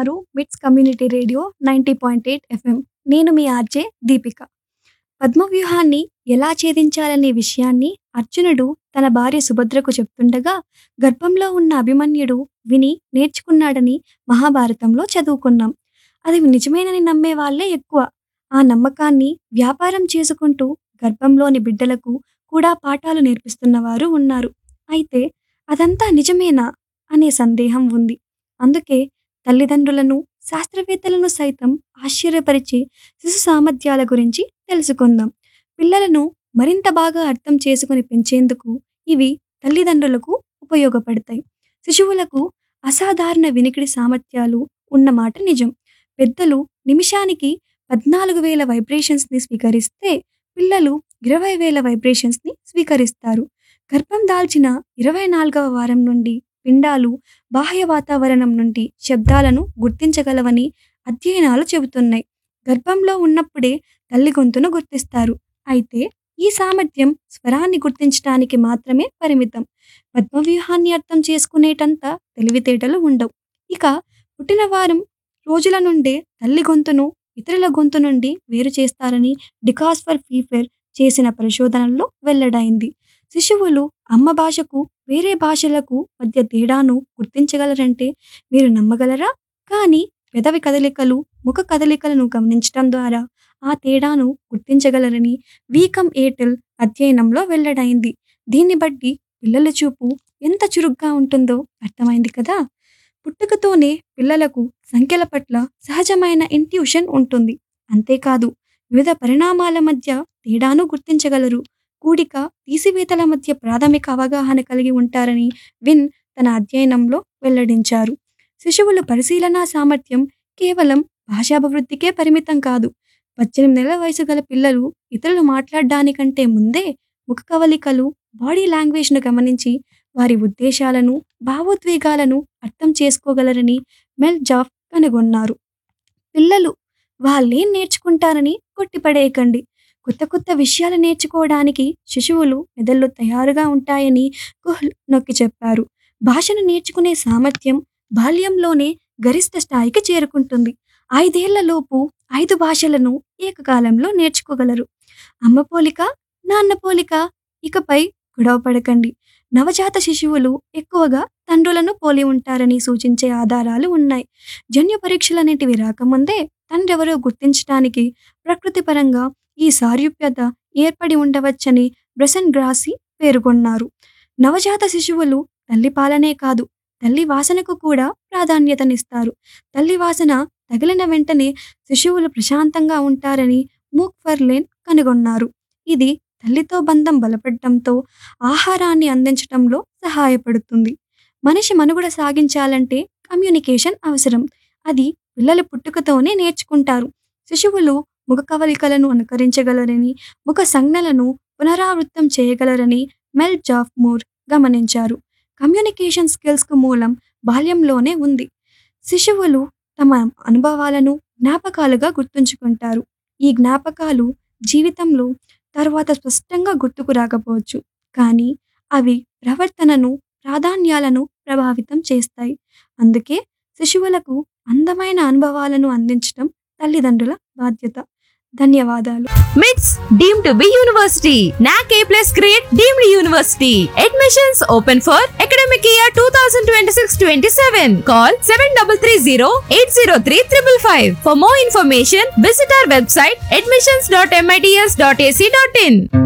వింటున్నారు MITS community radio ninety point eight FM నేను మీ ఆర్జే దీపిక పద్మవ్యూహాన్ని ఎలా ఛేదించాలనే విషయాన్ని అర్జునుడు తన భార్య సుభద్రకు చెప్తుండగా గర్భంలో ఉన్న అభిమన్యుడు విని నేర్చుకున్నాడని మహాభారతంలో చదువుకున్నాం అది నిజమేనని నమ్మే వాళ్ళే ఎక్కువ ఆ నమ్మకాన్ని వ్యాపారం చేసుకుంటూ గర్భంలోని బిడ్డలకు కూడా పాఠాలు నేర్పిస్తున్నవారు ఉన్నారు అయితే అదంతా నిజమేనా అనే సందేహం ఉంది అందుకే తల్లిదండ్రులను శాస్త్రవేత్తలను సైతం ఆశ్చర్యపరిచే శిశు సామర్థ్యాల గురించి తెలుసుకుందాం పిల్లలను మరింత బాగా అర్థం చేసుకుని పెంచేందుకు ఇవి తల్లిదండ్రులకు ఉపయోగపడతాయి శిశువులకు అసాధారణ వినికిడి సామర్థ్యాలు ఉన్నమాట నిజం పెద్దలు నిమిషానికి పద్నాలుగు వేల వైబ్రేషన్స్ని స్వీకరిస్తే పిల్లలు ఇరవై వేల వైబ్రేషన్స్ని స్వీకరిస్తారు గర్భం దాల్చిన ఇరవై నాలుగవ వారం నుండి పిండాలు బాహ్య వాతావరణం నుండి శబ్దాలను గుర్తించగలవని అధ్యయనాలు చెబుతున్నాయి గర్భంలో ఉన్నప్పుడే తల్లి గొంతును గుర్తిస్తారు అయితే ఈ సామర్థ్యం స్వరాన్ని గుర్తించడానికి మాత్రమే పరిమితం పద్మవ్యూహాన్ని అర్థం చేసుకునేటంత తెలివితేటలు ఉండవు ఇక పుట్టిన వారం రోజుల నుండే తల్లి గొంతును ఇతరుల గొంతు నుండి వేరు చేస్తారని డికాస్ ఫర్ ఫీఫర్ చేసిన పరిశోధనల్లో వెల్లడైంది శిశువులు అమ్మ భాషకు వేరే భాషలకు మధ్య తేడాను గుర్తించగలరంటే మీరు నమ్మగలరా కానీ పెదవి కదలికలు ముఖ కదలికలను గమనించడం ద్వారా ఆ తేడాను గుర్తించగలరని వీకం ఎయిర్టెల్ అధ్యయనంలో వెల్లడైంది దీన్ని బట్టి పిల్లల చూపు ఎంత చురుగ్గా ఉంటుందో అర్థమైంది కదా పుట్టుకతోనే పిల్లలకు సంఖ్యల పట్ల సహజమైన ఇంట్యూషన్ ఉంటుంది అంతేకాదు వివిధ పరిణామాల మధ్య తేడాను గుర్తించగలరు కూడిక తీసివేతల మధ్య ప్రాథమిక అవగాహన కలిగి ఉంటారని విన్ తన అధ్యయనంలో వెల్లడించారు శిశువుల పరిశీలనా సామర్థ్యం కేవలం భాషాభివృద్ధికే పరిమితం కాదు పద్దెనిమిది నెలల వయసు గల పిల్లలు ఇతరులు మాట్లాడడానికంటే ముందే ముఖ కవలికలు బాడీ లాంగ్వేజ్ను గమనించి వారి ఉద్దేశాలను భావోద్వేగాలను అర్థం చేసుకోగలరని మెల్ జాఫ్ కనుగొన్నారు పిల్లలు వాళ్ళేం నేర్చుకుంటారని కొట్టిపడేయకండి కొత్త కొత్త విషయాలు నేర్చుకోవడానికి శిశువులు మెదళ్ళు తయారుగా ఉంటాయని కుహ్ల్ నొక్కి చెప్పారు భాషను నేర్చుకునే సామర్థ్యం బాల్యంలోనే గరిష్ట స్థాయికి చేరుకుంటుంది ఐదేళ్లలోపు ఐదు భాషలను ఏకకాలంలో నేర్చుకోగలరు అమ్మ పోలిక నాన్న పోలిక ఇకపై గొడవ పడకండి నవజాత శిశువులు ఎక్కువగా తండ్రులను పోలి ఉంటారని సూచించే ఆధారాలు ఉన్నాయి జన్యు పరీక్షలనేటివి రాకముందే తండ్రెవరో గుర్తించడానికి ప్రకృతిపరంగా ఈ సారూప్యత ఏర్పడి ఉండవచ్చని బ్రెసన్ గ్రాసి పేర్కొన్నారు నవజాత శిశువులు తల్లి పాలనే కాదు తల్లి వాసనకు కూడా ప్రాధాన్యతనిస్తారు తల్లి వాసన తగిలిన వెంటనే శిశువులు ప్రశాంతంగా ఉంటారని మూక్ ఫర్లేన్ కనుగొన్నారు ఇది తల్లితో బంధం బలపడటంతో ఆహారాన్ని అందించడంలో సహాయపడుతుంది మనిషి మనుగడ సాగించాలంటే కమ్యూనికేషన్ అవసరం అది పిల్లలు పుట్టుకతోనే నేర్చుకుంటారు శిశువులు ముఖ కవలికలను అనుకరించగలరని ముఖ సంజ్ఞలను పునరావృతం చేయగలరని మెల్ జాఫ్ మూర్ గమనించారు కమ్యూనికేషన్ స్కిల్స్కు మూలం బాల్యంలోనే ఉంది శిశువులు తమ అనుభవాలను జ్ఞాపకాలుగా గుర్తుంచుకుంటారు ఈ జ్ఞాపకాలు జీవితంలో తర్వాత స్పష్టంగా గుర్తుకు రాకపోవచ్చు కానీ అవి ప్రవర్తనను ప్రాధాన్యాలను ప్రభావితం చేస్తాయి అందుకే శిశువులకు అందమైన అనుభవాలను అందించడం తల్లిదండ్రుల బాధ్యత ధన్యవాదాలు మిట్స్ deemed to be university NAAC A plus grade deemed university admissions open for academic year two thousand twenty six twenty seven call seven double three zero eight zero three triple five for more information visit our website admissions dot MITS dot AC dot in